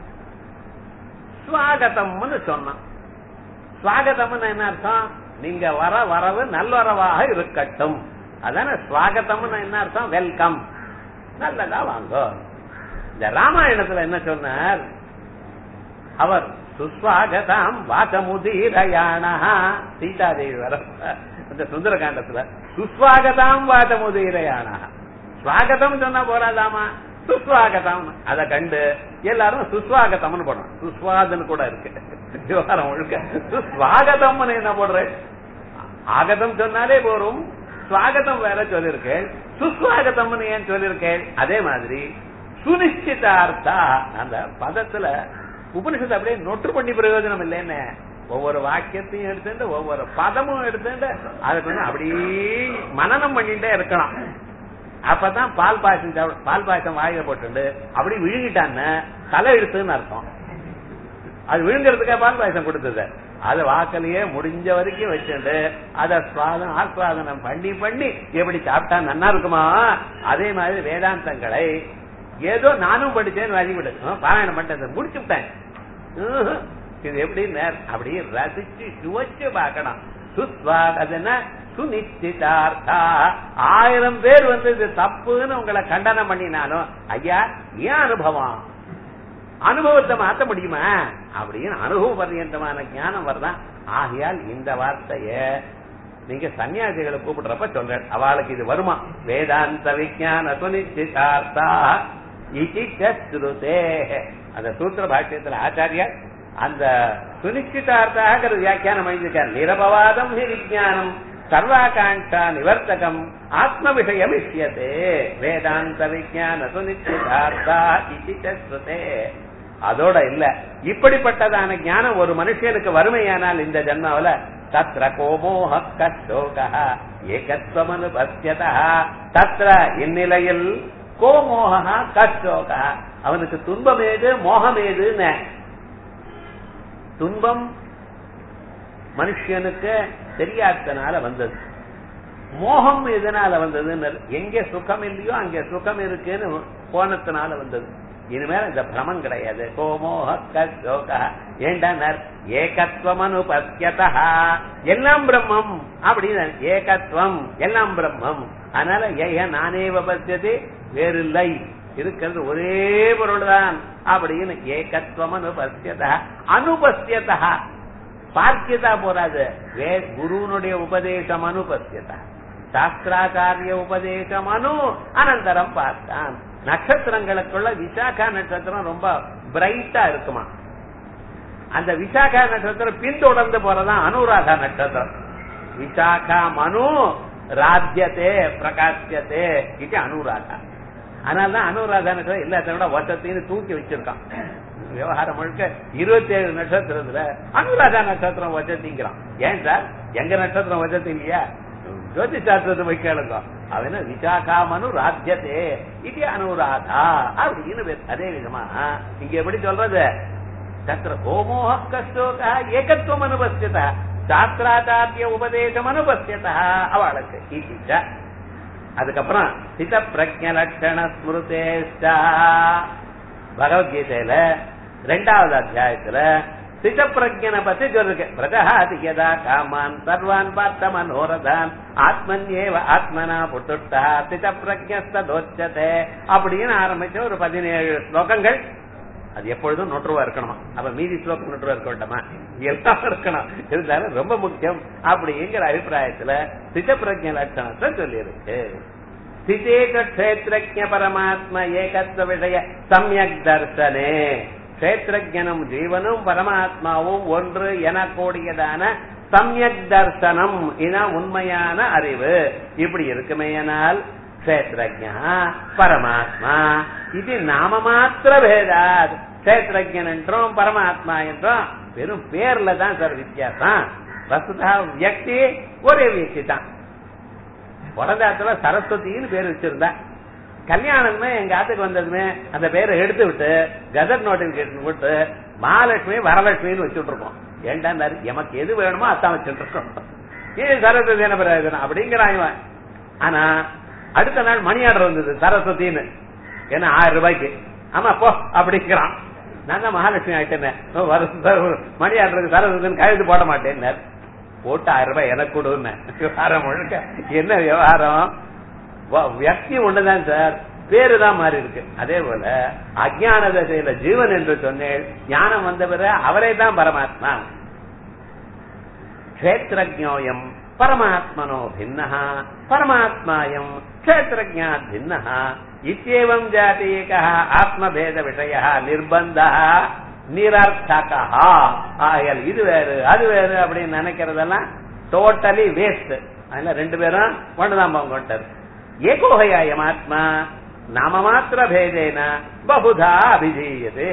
சுவாகதம்னு சொன்னான் சுவாகதம்னு என்ன அர்த்தம் நீங்க வர வரவு நல்வரவாக இருக்கட்டும் அதான சுவாகதம்னு என்ன அர்த்தம் வெல்கம் நல்லதா வாங்கோ இந்த ராமாயணத்துல என்ன சொன்னார் அவர் சுஸ்வாகதாம் வாசமுதீரயானா சீதாதேவி வர இந்த சுந்தரகாண்டத்துல சுஸ்வாகதாம் வாசமுதீரயானா ஸ்வாகதம் சொன்னா போறாதாமா சுஸ்வாகதம் அத கண்டு எல்லாரும் சுஸ்வாகதம்னு போடுறோம் சுஸ்வாதம் கூட இருக்கு விவகாரம் முழுக்க சுஸ்வாகதம்னு என்ன போடுறேன் ஆகதம் சொன்னாலே போரும் சுவாகதம் வேற சொல்லிருக்கேன் சுஸ்வாகதம்னு ஏன் சொல்லிருக்கேன் அதே மாதிரி சுனிச்சிதார்த்தா அந்த பதத்துல உபனிஷத்து அப்படியே நொற்று பண்ணி பிரயோஜனம் இல்லைன்னு ஒவ்வொரு வாக்கியத்தையும் எடுத்துட்டு ஒவ்வொரு பதமும் எடுத்துட்டு அதுக்கு வந்து அப்படியே மனநம் பண்ணிட்டே இருக்கலாம் அப்பதான் பால் பாயசம் சாப்பிட- பால் பாயசம் வாயில போட்டு அப்படி விழுங்கிட்டான்னு தலை இழுத்துன்னு அர்த்தம் அது விழுங்குறதுக்கே பால் பாயசம் கொடுத்தது அது வாக்கிலேயே முடிஞ்ச வரைக்கும் வச்சுட்டு அத சுவாதம் ஆஸ்வாதனம் பண்ணி பண்ணி எப்படி சாப்பிட்டா நன்னா இருக்குமா அதே மாதிரி வேதாந்தங்களை ஏதோ நானும் படிச்சேன்னு வழிவிடு பாராயணம் பண்ணிட்டேன் முடிச்சு விட்டேன் ம்ஹும். இது எப்படி நேர் அப்படியே ரசிச்சு சுவைச்சு பார்க்கணும் சுஸ்வாகதன சுனிச்சிதார்த்தா ஆயிரம் பேர் வந்து இது தப்புன்னு உங்களை கண்டனம் பண்ணினாலும் ஐயா ஏன் அனுபவம் அனுபவத்தை மாத்த முடியுமா அப்படின்னு அனுபவ பர்யந்தமான ஞானம் வருதான் ஆகையால் இந்த வார்த்தைய நீங்க சன்னியாசிகளை கூப்பிடுறப்ப சொல்ற அவளுக்கு இது வருமா வேதாந்த விஜான சுனிச்சிதார்த்தா இதி ஸ்ருதே அந்த சூத்திர பாஷ்யத்துல ஆச்சாரியார் அந்த சுனிச்சிதார்த்தாக வியாக்கியானம் பண்ணிருக்கார் நிரபவாதம் ஹி விஜயானம் சர்வாகாங்கா நிவர்த்தகம் ஆத்ம விஷயம் இஷ்யத்தே வேதாந்த விஜயான சுனிச்சிதார்த்தா இதி ஸ்ருதே அதோட இல்ல இப்படிப்பட்டதான ஞானம் ஒரு மனுஷனுக்கு வறுமையானால் இந்த ஜன்மாவில தத்ர கோமோக கஷோக ஏகத்வமனுபத்தியதா தத்ர இந்நிலையில் கோமோக கஷோக அவனுக்கு துன்பம் ஏது மோகம் ஏதுன்னு துன்பம் மனுஷனுக்கு தெரியாதனால வந்தது மோகம் எதனால வந்ததுன்னு எங்க சுகம் இல்லையோ அங்க சுகம் இருக்குன்னு போனதுனால வந்தது இனிமேல் இந்த பிரமம் கிடையாது கோமோக கோக ஏண்டானர் ஏகத்துவம் அனுபத்தியதா எல்லாம் பிரம்மம் அப்படின்னு ஏகத்துவம் எல்லாம் பிரம்மம் அதனால ஏக நானே பத்தியது வேறில்லை இருக்கிறது ஒரே பொருள் தான் அப்படின்னு ஏகத்துவம் அனுபத்தியதா அனுபத்தியதா பார்க்கியதா போறாது வே குருனுடைய உபதேசம் அனுபத்தியதா சாஸ்திராச்சாரிய உபதேசம் அனு அனந்தரம் பார்த்தான் நட்சத்திரங்களுக்குள்ள விசாகா நட்சத்திரம் ரொம்ப பிரைட்டா இருக்குமா அந்த விசாகா நட்சத்திரம் பின்தொடர்ந்து போறதான் அனுராதா நட்சத்திரம் விசாகா மனு ராஜ்யத்தே பிரகாசியத்தே இது அனுராதா அதனாலதான் அனுராதா நட்சத்திரம் எல்லாத்தையும் விட வசத்தையும் தூக்கி வச்சிருக்கான் விவகாரம் முழுக்க இருபத்தி ஏழு நட்சத்திரத்துல அனுராதா நட்சத்திரம் வச்சத்திங்கிறான் ஏன் சார் எங்க நட்சத்திரம் வச்சது இல்லையா ஜோதி சாஸ்திரத்தை போய் கேளுங்க அவன விசாகா மனு ராஜ்யத்தே இது அனுராதா அப்படின்னு பேர். அதே விதமா இங்க எப்படி சொல்றது தத்திர கோமோக கஷ்டோகா ஏகத்துவம் அனுபவிச்சதா சாஸ்திராச்சாரிய உபதேசம் அனுபவிச்சதா அவளுக்கு ஈகிச்ச அதுக்கப்புறம் சித பிரஜ லட்சண ஸ்மிருதேஷ்டா பகவத்கீதையில ரெண்டாவது அத்தியாயத்துல சித பிரஜனை பத்தி சொல்லிருக்கு பிரஜஹாதி யதா காமான் சர்வான் பார்த்த மனோரதான் ஆத்மன்யேவ ஆத்மனா புட்டுட்டா சித பிரஜஸ்தோச்சதே அப்படின்னு ஆரம்பிச்ச ஒரு பதினேழு ஸ்லோகங்கள் அது எப்பொழுதும் நொற்றுவா இருக்கணுமா அப்ப மீதி ஸ்லோகம் நொற்றுவா இருக்க வேண்டாமா எல்லாம் இருக்கணும் இருந்தாலும் ரொம்ப முக்கியம் அப்படிங்கிற அபிப்பிராயத்துல சித்த பிரஜ லட்சணத்தை சொல்லி இருக்கு ஸ்திதேக கஷேத்திரஜ பரமாத்ம ஏகத்துவ விஷய சமயக் தர்சனே கஷேத்திரஜனும் ஜீவனும் பரமாத்மாவும் ஒன்று எனக்கூடியதான சமயக் தர்சனம் இதான் உண்மையான அறிவு இப்படி இருக்குமேயானால் க்ஷேத்ரஜா பரமாத்மா இது நாம மாத்திர பேதாத் க்ஷேத்ரஜன் என்றும் பரமாத்மா என்றும் வெறும் பேர்ல தான் சார் வித்தியாசம் வசுதா வியக்தி ஒரே வியக்தி தான் உடந்தாத்துல சரஸ்வதினு பேர் வச்சிருந்தா கல்யாணமே எங்க ஆத்துக்கு வந்ததுமே அந்த பேரை எடுத்து விட்டு கதர் நோட்டிபிகேஷன் விட்டு மகாலட்சுமி வரலட்சுமின்னு வச்சுட்டு இருக்கோம் ஏண்டா எமக்கு எது வேணுமோ அதான் வச்சுட்டு இருக்கோம் ஏன் சரஸ்வதி என்ன பிரயோஜனம் அப்படிங்கிறான் இவன் ஆனா அடுத்த நாள் மணி ஆர்டர் வந்தது சரஸ்வதினு ஏன்னா ஆயிரம் ரூபாய்க்கு ஆமா போ அப்படிங்கிறான் நான் தான் மகாலட்சுமி ஆயிட்டேன் மணி ஆர்டருக்கு சரஸ்வதினு கையெழுத்து போட மாட்டேன் போட்டு ஆயிரம் ரூபாய் எனக்கு கொடுன்னு விவகாரம் முழுக்க என்ன விவகாரம் வியக்தி ஒண்ணுதான் சார் பேரு தான் மாறி இருக்கு அதே போல அஜான தசையில ஜீவன் என்று சொன்னேன் ஞானம் வந்த பிறகு அவரே தான் பரமாத்மா கஷேத்திரஜோயம் பரமாத்மனோ பின்ன பரமாத்மாயம் கஷேத்திரஜா பின்ன இத்தியவம் ஜாத்தீக ஆத்மபேத விஷய நிர்பந்த நிரர்த்தகா ஆயல் இது வேறு அது வேறு அப்படின்னு நினைக்கிறதெல்லாம் டோட்டலி வேஸ்ட் அதனால ரெண்டு பேரும் ஒண்ணுதான் கொண்டாரு ஏகோகயாயம் ஆத்மா நாம மாத்திர பேதேன பகுதா அபிதீயதே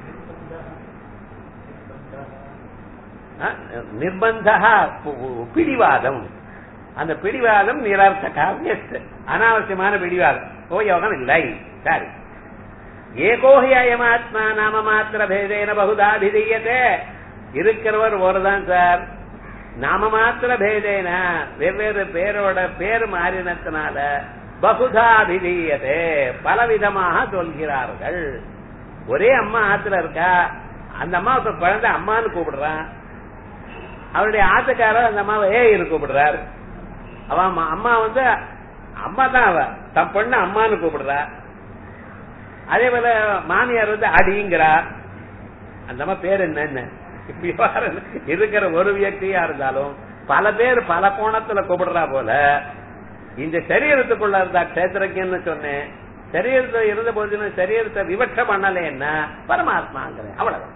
நிர்பந்த பிடிவாதம் அந்த பிடிவாதம் நிரர்த்தகா வேஸ்ட் அனாவசியமான பிடிவாதம் ஓயோகம் இல்லை சரி ஏகோஹியமாத்மா நாம மாத்திர பேதேன பகுதாபிதீயத்தே இருக்கிறவர் ஒருதான் சார் நாம மாத்திர பேதேன வெவ்வேறு பேரோட பேர் மாறினத்தினால பகுதாபிதீயதே பலவிதமாக சொல்கிறார்கள் ஒரே அம்மா ஆத்துல இருக்கா அந்த அம்மாவுக்கு குழந்தை அம்மான்னு கூப்பிடுறான் அவருடைய ஆத்துக்காரர் அந்த அம்மாவை ஏ கூப்பிடுறாரு அவன் அம்மா வந்து அம்மா தான் அவ தன் பொண்ணு அம்மான்னு கூப்பிடுறா அதே போல மாமியார் வந்து அடிங்கிறா அந்த அம்மா பேர் என்னன்னு இருக்கிற ஒரு வியக்தியா இருந்தாலும் பல பேர் பல கோணத்துல கூப்பிடுறா போல இந்த சரீரத்துக்குள்ள இருந்தா கஷேத்திரஜன்னு சொன்னேன் சரீரத்துல இருந்த போது சரீரத்தை விவட்ச பண்ணலேன்னா பரமாத்மாங்கிறேன் அவ்வளவு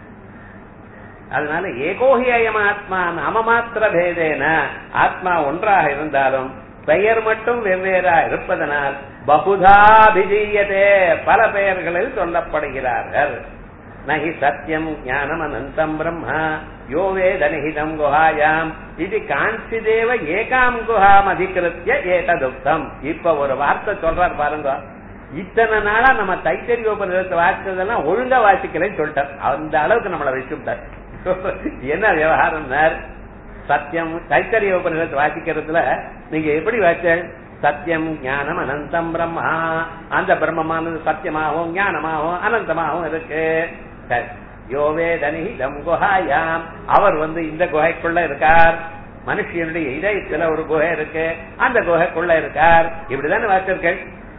அதனால ஏகோகியம் ஆத்மா நாம மாத்திர பேதேன ஆத்மா ஒன்றாக இருந்தாலும் பெயர் மட்டும் வெவ்வேறா இருப்பதனால் பகுதாபிஜீயதே பல பெயர்களில் சொல்லப்படுகிறார்கள் நகி சத்தியம் ஞானம் அனந்தம் பிரம்மா யோ வேத நிகிதம் குஹாயாம் இது காஞ்சிதேவ ஏகாம் குஹாம் அதிகிருத்திய ஏததுக்தம் இப்ப ஒரு வார்த்தை சொல்றாரு பாருங்க இத்தனை நாளா நம்ம தைத்தறியோபனிடத்தை வாசிச்சதெல்லாம் ஒழுங்கா வாசிக்கலன்னு சொல்லிட்டார் அந்த அளவுக்கு நம்மளை வச்சுட்டார் என்ன விவகாரம் சத்தியம் தைத்தரிய உபநிஷத்து வாசிக்கிறதுல நீங்க எப்படி வாச்ச சத்தியம் ஞானம் அனந்தம் பிரம்மா அந்த பிரம்மமானது சத்தியமாகவும் ஞானமாகவும் அனந்தமாகவும் இருக்கு சரி யோவேதனி தம் குஹாயாம் அவர் வந்து இந்த குகைக்குள்ள இருக்கார் மனுஷனுடைய இதயத்துல ஒரு குகை இருக்கு அந்த குகைக்குள்ள இருக்கார் இப்படிதானே வாசிருக்கேன்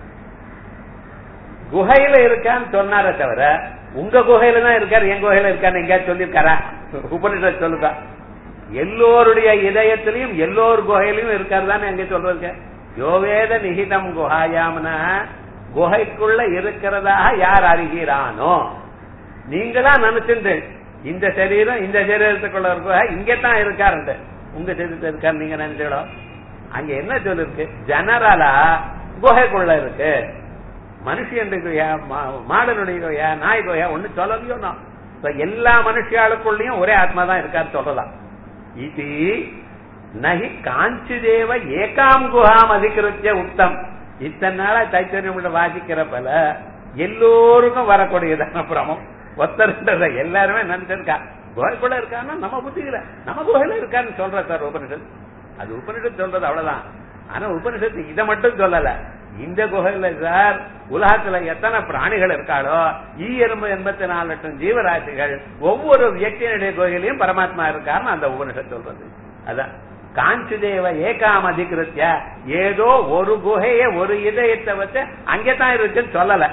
குகையில இருக்கான்னு சொன்னாரே தவிர உங்க குகையில தான் இருக்காரு என் குகையில இருக்கான்னு எங்கேயாவது சொல்லியிருக்காரா உபனிஷத் சொல்லுதா எல்லோருடைய இதயத்திலையும் எல்லோர் குகையிலையும் இருக்காரு தானே எங்க சொல்றது யோவேத நிகிதம் குஹாயாம்னா குகைக்குள்ள இருக்கிறதாக யார் அறிகிறானோ நீங்களா நினைச்சுட்டு இந்த சரீரம் இந்த சரீரத்துக்குள்ள இருக்க இங்கதான் இருக்காரு உங்க சரீரத்தில் இருக்காரு நீங்க நினைச்சோ அங்க என்ன சொல்லிருக்கு ஜெனரலா குகைக்குள்ள இருக்கு மனுஷனுடைய குகையா மாடனுடைய குகையா நாய் குகையா ஒண்ணு சொல்லலையோ நான் எல்லா மனுஷியாளுக்குள்ளயும் ஒரே ஆத்மா தான் இருக்காரு சொல்லலாம் இது நகி காஞ்சிதேவ ஏகாம் குஹாம் அதிகிருத்திய உத்தம் இத்தனை நாளா தைத்தறியம் வாசிக்கிறப்பல எல்லோருக்கும் வரக்கூடியதான பிரமம் ஒத்தருன்ற எல்லாருமே நினைச்சிருக்கா குகைக்குள்ள இருக்கான்னா நம்ம புத்தியில நம்ம குகையில இருக்கான்னு சொல்ற சார் உபனிஷத் அது உபனிஷத் சொல்றது அவ்வளவுதான் ஆனா உபனிஷத்து இதை மட்டும் சொல்லல இந்த குகையில சார் உலகத்துல எத்தனை பிராணிகள் இருக்காளோ ஈ எறும்பு எண்பத்தி நாலு லட்சம் ஜீவராசிகள் ஒவ்வொரு வியக்தியினுடைய குகையிலையும் பரமாத்மா இருக்காருன்னு அந்த உபனிஷத் சொல்றது அதான் காஞ்சுதேவ ஏகாம் அதிகிருத்திய ஏதோ ஒரு குகைய ஒரு இதயத்தை வச்சு அங்கேதான் இருக்குன்னு சொல்லல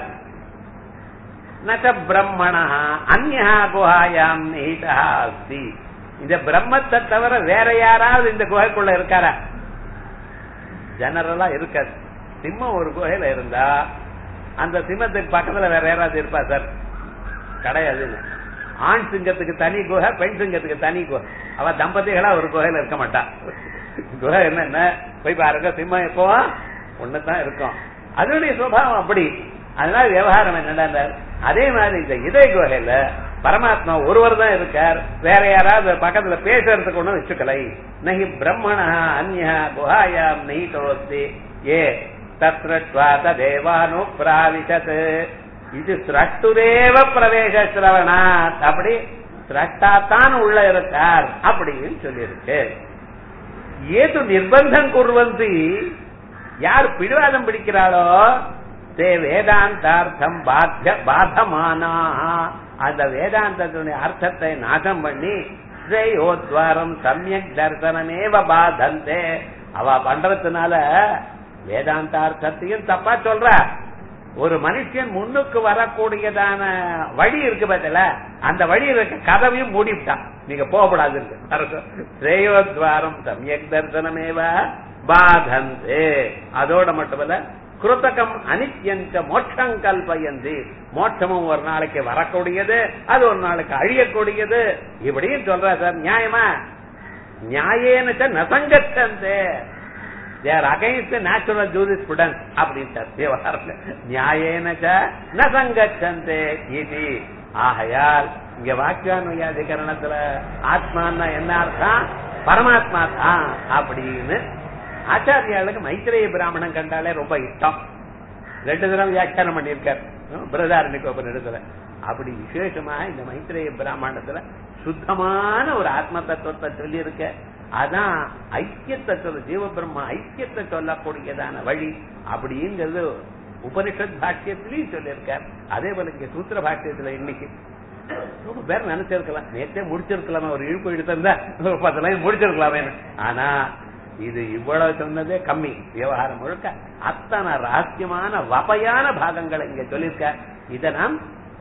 நச்ச பிரம்மணா அந்யா குஹாயாம் நிஹிதா அஸ்தி இந்த பிரம்மத்தை தவிர வேற யாராவது இந்த குகைக்குள்ள இருக்காரா ஜெனரலா இருக்காது சிம்மம் ஒரு குகையில இருந்தா அந்த சிம்மத்துக்கு பக்கத்துல வேற யாராவது இருப்பா சார் கிடையாதுன்னு ஆண் சிங்கத்துக்கு தனி குகை பெண் சிங்கத்துக்கு தனி குகை அவ தம்பதிகளா ஒரு குகையில இருக்க மாட்டா குகை என்ன போய் பாருங்க சிம்மம் எப்போ ஒண்ணுதான் இருக்கும் அதனுடைய சுபாவம் அப்படி அதனால விவகாரம் என்னடா அதே மாதிரி இந்த இதய குகையில பரமாத்மா ஒருவர் தான் இருக்கார் வேற யாராவது பக்கத்துல பேசுறதுக்கு ஒண்ணும் வச்சுக்கலை நகி பிரம்மணா அந்யா குஹாயாம் நெய்தோஸ்தி ஏ தத்ரட்வா ததேவானு பிராவிசத் இது சிரஷ்டுரேவ பிரவேச சிரவணாத் அப்படி சிரஷ்டாத்தான் உள்ள இருக்கார் அப்படின்னு சொல்லியிருக்கு ஏது நிர்பந்தம் குர்வந்தி யார் பிடிவாதம் பிடிக்கிறாளோ தே வேதாந்தார்த்தம் பாத்திய பாதமானா அந்த வேதாந்தத்தினுடைய அர்த்தத்தை நாசம் பண்ணி ஸ்ரேயோத்வாரம் சமயக் தர்சனமேவ பாதந்தே அவ பண்றதுனால வேதாந்தார்த்தத்தையும் தப்பா சொல்ற ஒரு மனுஷன் முன்னுக்கு வரக்கூடியதான வழி இருக்கு பார்த்தல அந்த வழி இருக்க கதவையும் மூடிவிட்டான் நீங்க போகக்கூடாது ஸ்ரேயோத்வாரம் சமயக் தர்சனமேவ பாதந்தே அதோட மட்டுமல்ல கிருத்தகம் அனித்யஞ்ச மோட்சம் கல்பயந்தி மோட்சமும் ஒரு நாளைக்கு வரக்கூடியது அது ஒரு நாளைக்கு அழியக்கூடியது இப்படியும் சொல்ற சார் நியாயமா நியாயேனச்ச நசங்கச்சந்தே தேர் அகைன்ஸ்ட் நேச்சுரல் ஜூரிஸ்புடன்ஸ் அப்படின்ட்டார் தேவாரம் நியாயேனச்ச நசங்கச்சந்தே இது ஆகையால் இங்க வாக்கியானுயாதிகரணத்துல ஆத்மான்னா என்ன அர்த்தம் பரமாத்மா தான் அப்படின்னு ஆச்சாரியாளுக்கு மைத்திரேய பிராமணன் கண்டாலே ரொம்ப இஷ்டம் ரெண்டு தடவை வியாக்கியானம் பண்ணியிருக்கார் பிரதாரணிகோபன் இடத்துல அப்படி விசேஷமா இந்த மைத்திரேய பிராமணத்துல சுத்தமான ஒரு ஆத்ம தத்துவத்தை சொல்லி இருக்க அதான் ஐக்கியத்தை சொல்ல ஜீவ பிரம்ம ஐக்கியத்தை சொல்லக்கூடியதான வழி அப்படிங்கிறது உபனிஷத் பாஷ்யத்திலையும் சொல்லியிருக்கார் அதே போல இங்க சூத்திர பாஷ்யத்துல இன்னைக்கு ரொம்ப பேர் நினைச்சிருக்கலாம் நேற்றே முடிச்சிருக்கலாமே ஒரு இழுப்பு எடுத்திருந்தா ஒரு பத்து லைன் முடிச்சிருக்கலாமே ஆனா இது இவ்வளவு சொன்னதே கம்மி விவகாரம் முழுக்க அத்தனை ரகசியமான வபையான பாகங்களை இங்க சொல்லியிருக்க இதை நாம்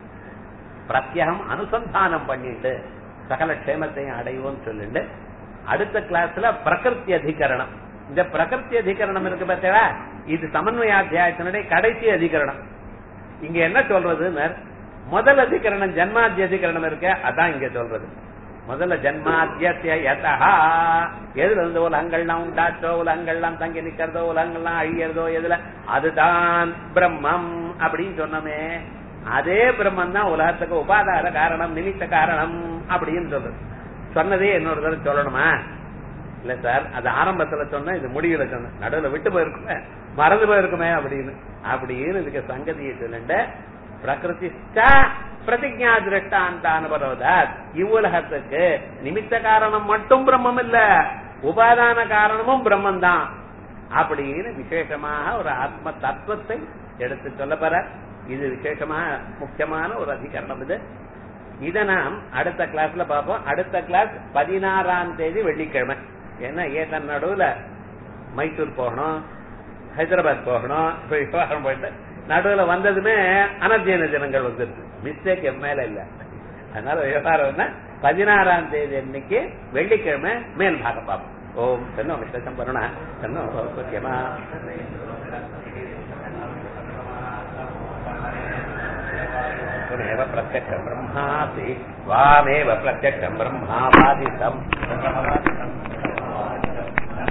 பிரத்யகம் அனுசந்தானம் பண்ணிட்டு சகல க்ஷேமத்தையும் அடைவோம் சொல்லிட்டு அடுத்த கிளாஸ்ல பிரகிருத்தி அதிகரணம் இந்த பிரகிருத்தி அதிகரணம் இருக்கு பார்த்தா இது சமன்வயாத்தியாயத்தினுடைய கடைசி அதிகரணம் இங்க என்ன சொல்றதுன்னு முதல் அதிகரணம் ஜன்மாத்திய அதிகரணம் இருக்க அதான் இங்க சொல்றது முதல்ல ஜன்மாத்தியத்திய யதா எதுல இருந்து உலகங்கள்லாம் உண்டாச்சோ உலகங்கள்லாம் தங்கி நிக்கிறதோ உலகங்கள்லாம் அழியறதோ எதுல அதுதான் பிரம்மம் அப்படின்னு சொன்னோமே அதே பிரம்மம் தான் உலகத்துக்கு உபாதார காரணம் நிமித்த காரணம் அப்படின்னு சொல்றது சொன்னதே இன்னொரு தடவை சொல்லணுமா இல்ல சார் அது ஆரம்பத்துல சொன்ன இது முடிவுல சொன்ன நடுவுல விட்டு போயிருக்குமே மறந்து போயிருக்குமே அப்படின்னு அப்படின்னு இதுக்கு சங்கதியை சொல்லுண்ட பிரகிருதிஷ்டா பிரதிஜா திருஷ்டாந்த அனுபவதாத் இவ்வுலகத்துக்கு நிமித்த காரணம் மட்டும் பிரம்மம் இல்ல உபாதான காரணமும் பிரம்மம் தான் அப்படின்னு விசேஷமாக ஒரு ஆத்ம தத்துவத்தை எடுத்து சொல்ல போற இது விசேஷமா முக்கியமான ஒரு அதிகரணம் இது இதை நாம் அடுத்த கிளாஸ்ல பார்ப்போம் அடுத்த கிளாஸ் பதினாறாம் தேதி வெள்ளிக்கிழமை ஏன்னா ஏதன் நடுவுல மைசூர் போகணும் ஹைதராபாத் போகணும் விவகாரம் போயிட்டு நடுவுல வந்ததுமே அனத்தியன தினங்கள் வந்துருது மிஸ்டேக் என் மேல இல்ல அதனால விவகாரம் பதினாறாம் தேதி அன்னைக்கு வெள்ளிக்கிழமை மேல் பாக பார்ப்போம் ஓம் தென்னோ விசேஷம் பண்ணா தென்னோ சௌக்கியமா त्वमेव प्रत्यक्षं ब्रह्मासि त्वामेव प्रत्यक्षं ब्रह्मावादितम्